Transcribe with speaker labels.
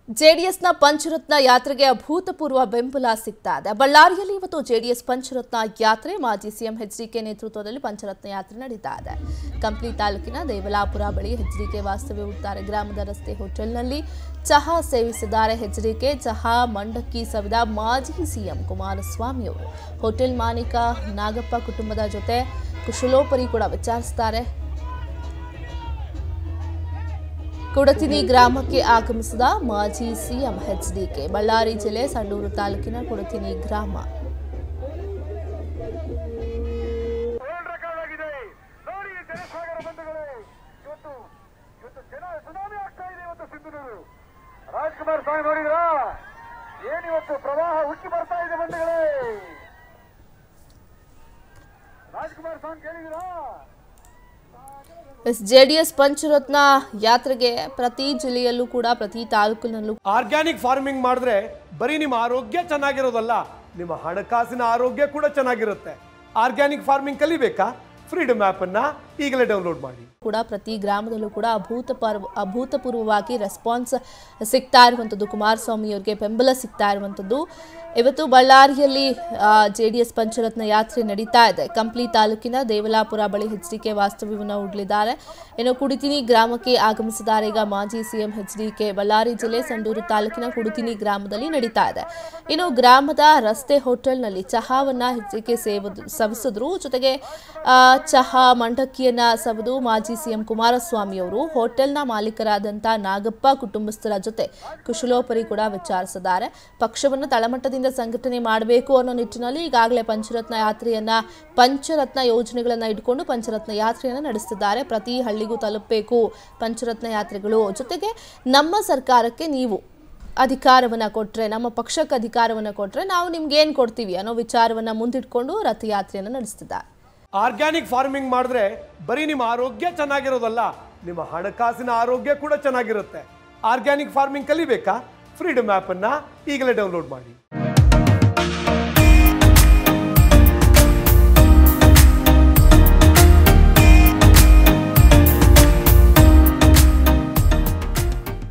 Speaker 1: ಜೆಡಿಎಸ್ನ ಪಂಚರತ್ನ ಯಾತ್ರೆಗೆ ಅಭೂತಪೂರ್ವ ಬೆಂಬಲ ಸಿಗ್ತಾ ಇದೆ ಬಳ್ಳಾರಿಯಲ್ಲಿ ಇವತ್ತು ಜೆಡಿಎಸ್ ಪಂಚರತ್ನ ಯಾತ್ರೆ ಮಾಜಿ ಸಿಎಂ ಎಚ್ಡಿಕೆ ನೇತೃತ್ವದಲ್ಲಿ ಪಂಚರತ್ನ ಯಾತ್ರೆ ನಡೀತಾ ಇದೆ ಕಂಪ್ಲಿ ತಾಲೂಕಿನ ದೇವಲಾಪುರ ಬಳಿ ಎಚ್ಡಿಕೆ ವಾಸ್ತವ್ಯ ಹೂಡ್ತಾರೆ ಗ್ರಾಮದ ರಸ್ತೆ ಹೋಟೆಲ್ನಲ್ಲಿ ಚಹಾ ಸೇವಿಸಿದ್ದಾರೆ ಎಚ್ಡಿಕೆ ಚಹಾ ಮಂಡಕ್ಕಿ ಸವಿದ ಮಾಜಿ ಸಿಎಂ ಕುಮಾರಸ್ವಾಮಿ ಅವರು ಹೋಟೆಲ್ ಮಾಲೀಕ ನಾಗಪ್ಪ ಕುಟುಂಬದ ಜೊತೆ ಕುಶಲೋಪರಿ ಕೂಡ ವಿಚಾರಿಸ್ತಾರೆ ಕುಡತಿನಿ ಗ್ರಾಮಕ್ಕೆ ಆಗಮಿಸಿದ ಮಾಜಿ ಸಿಎಂ ಎಚ್ಡಿಕೆ ಬಳ್ಳಾರಿ ಜಿಲ್ಲೆ ಸಂಡೂರು ತಾಲೂಕಿನ ಕುಡತಿನಿ ಗ್ರಾಮ
Speaker 2: ವರ್ಲ್ಡ್ ರೆಕಾರ್ಡ್ ಆಗಿದೆ ನೋಡಿ ಜನಸಾಗರ ಬಂಧುಗಳೇ ಇವತ್ತು ಇವತ್ತು ಜನ ಸುನಾಮಿ ಆಗ್ತಾ ಇದೆ ಇವತ್ತು ಸಿಂಧುನೂರು ರಾಜ್ಕುಮಾರ್ ಸ್ವಾಮಿ ನೋಡಿದ್ರಾ ಏನಿವತ್ತು ಪ್ರವಾಹ ಹುಟ್ಟಿ ಬರ್ತಾ ಇದೆ ಬಂಧುಗಳೇ ರಾಜ್ಕುಮಾರ್ ಸ್ವಾಮಿ ಕೇಳಿದಿರಾ
Speaker 1: ಎಸ್ ಜೆಡಿಎಸ್ ಪಂಚರತ್ನ ಯಾತ್ರೆಗೆ ಪ್ರತಿ ಜಿಲ್ಲೆಯಲ್ಲೂ ಕೂಡ ಪ್ರತಿ ತಾಲೂಕಿನಲ್ಲೂ
Speaker 3: ಆರ್ಗ್ಯಾನಿಕ್ ಫಾರ್ಮಿಂಗ್ ಮಾಡಿದ್ರೆ ಬರೀ ನಿಮ್ಮ ಆರೋಗ್ಯ ಚೆನ್ನಾಗಿರೋದಲ್ಲ ನಿಮ್ಮ ಹಣಕಾಸಿನ ಆರೋಗ್ಯ ಕೂಡ ಚೆನ್ನಾಗಿರುತ್ತೆ ಆರ್ಗ್ಯಾನಿಕ್ ಫಾರ್ಮಿಂಗ್ ಕಲಿಬೇಕಾ ಫ್ರೀಡಮ್ ಅನ್ನ ಈಗಲೇ ಡೌನ್ಲೋಡ್ ಮಾಡಿ
Speaker 1: ಕೂಡ ಪ್ರತಿ ಗ್ರಾಮದಲ್ಲೂ ಕೂಡ ಅಭೂತಪೂರ್ವ ಅಭೂತಪೂರ್ವವಾಗಿ ರೆಸ್ಪಾನ್ಸ್ ಸಿಗ್ತಾ ಇರುವಂಥದ್ದು ಕುಮಾರಸ್ವಾಮಿ ಅವರಿಗೆ ಬೆಂಬಲ ಸಿಗ್ತಾ ಇರುವಂಥದ್ದು ಇವತ್ತು ಬಳ್ಳಾರಿಯಲ್ಲಿ ಜೆ ಡಿ ಎಸ್ ಪಂಚರತ್ನ ಯಾತ್ರೆ ನಡೀತಾ ಇದೆ ಕಂಪ್ಲಿ ತಾಲೂಕಿನ ದೇವಲಾಪುರ ಬಳಿ ಎಚ್ಡಿಕೆ ವಾಸ್ತವ್ಯವನ್ನು ಹೂಡಲಿದ್ದಾರೆ ಇನ್ನು ಕುಡಿತಿನಿ ಗ್ರಾಮಕ್ಕೆ ಆಗಮಿಸಿದ್ದಾರೆ ಈಗ ಮಾಜಿ ಸಿಎಂ ಎಚ್ಡಿಕೆ ಬಳ್ಳಾರಿ ಜಿಲ್ಲೆ ಸಂಡೂರು ತಾಲೂಕಿನ ಕುಡಿತಿನಿ ಗ್ರಾಮದಲ್ಲಿ ನಡೀತಾ ಇದೆ ಇನ್ನು ಗ್ರಾಮದ ರಸ್ತೆ ಹೋಟೆಲ್ನಲ್ಲಿ ಚಹಾವನ್ನ ಎಚ್ಡಿಕೆ ಸೇವದು ಸವಿಸಿದ್ರು ಜೊತೆಗೆ ಆ, ಚಹಾ ಮಂಡಕ್ಕಿಯನ್ನ ಸವಿದು ಮಾಜಿ ಸಿಎಂ ಕುಮಾರಸ್ವಾಮಿ ಅವರು ಹೋಟೆಲ್ನ ಮಾಲೀಕರಾದಂಥ ನಾಗಪ್ಪ ಕುಟುಂಬಸ್ಥರ ಜೊತೆ ಕುಶಲೋಪರಿ ಕೂಡ ವಿಚಾರಿಸಿದ್ದಾರೆ ಪಕ್ಷವನ್ನು ತಳಮಟ್ಟದಿಂದ ಸಂಘಟನೆ ಮಾಡಬೇಕು ಅನ್ನೋ ನಿಟ್ಟಿನಲ್ಲಿ ಈಗಾಗಲೇ ಪಂಚರತ್ನ ಯಾತ್ರೆಯನ್ನ ಪಂಚರತ್ನ ಯೋಜನೆಗಳನ್ನ ಇಟ್ಕೊಂಡು ಪಂಚರತ್ನ ಯಾತ್ರೆಯನ್ನ ನಡೆಸುತ್ತಿದ್ದಾರೆ ಪ್ರತಿ ಹಳ್ಳಿಗೂ ತಲುಪಬೇಕು ಪಂಚರತ್ನ ಯಾತ್ರೆಗಳು ಜೊತೆಗೆ ನಮ್ಮ ಸರ್ಕಾರಕ್ಕೆ ನೀವು ಅಧಿಕಾರವನ್ನ ಕೊಟ್ರೆ ನಮ್ಮ ಪಕ್ಷಕ್ಕೆ ಅಧಿಕಾರವನ್ನ ಕೊಟ್ರೆ ನಾವು ನಿಮ್ಗೆ ಏನ್ ಕೊಡ್ತೀವಿ ಅನ್ನೋ ವಿಚಾರವನ್ನ ಮುಂದಿಟ್ಕೊಂಡು ರಥಯಾತ್ರೆಯನ್ನ ನಡೆಸುತ್ತಿದ್ದಾರೆ
Speaker 3: ಆರ್ಗ್ಯಾನಿಕ್ ಫಾರ್ಮಿಂಗ್ ಮಾಡಿದ್ರೆ ಬರೀ ನಿಮ್ಮ ಆರೋಗ್ಯ ಚೆನ್ನಾಗಿರೋದಲ್ಲ ನಿಮ್ಮ ಹಣಕಾಸಿನ ಆರೋಗ್ಯ ಕೂಡ ಚೆನ್ನಾಗಿರುತ್ತೆ ಆರ್ಗ್ಯಾನಿಕ್ ಫಾರ್ಮಿಂಗ್ ಕಲಿಬೇಕಾ ಫ್ರೀಡಮ್ ಅನ್ನ ಈಗಲೇ ಡೌನ್ಲೋಡ್ ಮಾಡಿ